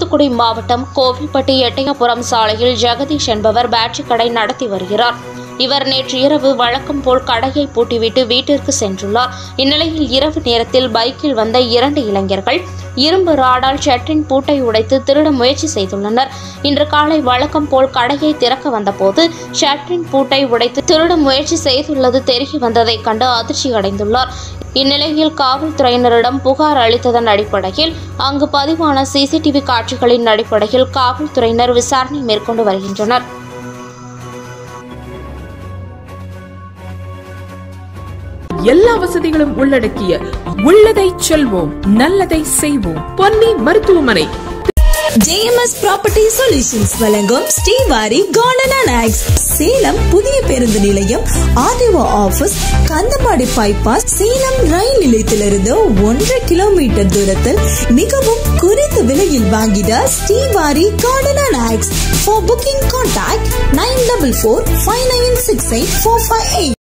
தூத்துக்குடி மாவட்டம் கோவில்பட்டி எட்டயபுரம் சாலையில் ஜெகதீஷ் என்பவர் பேட்டரி கடை நடத்தி வருகிறார் இவர் நேற்று இரவு வழக்கம் போல் கடையை பூட்டிவிட்டு வீட்டிற்கு சென்றுள்ளார் இந்நிலையில் இரவு நேரத்தில் பைக்கில் வந்த இரண்டு இளைஞர்கள் இரும்பு ராடால் ஷட்டரின் பூட்டை உடைத்து திருட முயற்சி செய்துள்ளனர் இன்று காலை வழக்கம் போல் கடையை திறக்க வந்தபோது ஷட்டரின் பூட்டை உடைத்து திருட முயற்சி செய்துள்ளது தெரிய வந்ததைக் கண்டு அதிர்ச்சி அடைந்துள்ளார் இந்நிலையில் காவல்துறையினரிடம் புகார் அளித்ததன் அடிப்படையில் அங்கு பதிவான சிசிடிவி காட்சிகளின் அடிப்படையில் காவல்துறையினர் விசாரணை மேற்கொண்டு வருகின்றனர் எல்லா வசதிகளும் உள்ளடக்கிய உள்ளதை செல்வோம் நல்லதை செய்வோம் பொன்னி மருத்துவமனை ஜேஎம்எஸ் ப்ராப்பர்ட்டி சொல்யூஷன்ஸ் வழங்கும் ஸ்ரீவாரி கார்டன் அண்ட் ஆக்ஸ் சேலம் புதிய பேருந்து நிலையம் RTO office Kandappadi bypass Salem ரயில் நிலையத்திலிருந்து ஒன்றரை கிலோமீட்டர் தூரத்தில் மிகவும் குறைந்த விலையில் வாங்கிட ஸ்ரீவாரி கார்டன் அண்ட் ஆக்ஸ் for booking contact nine double four five nine six eight four five eight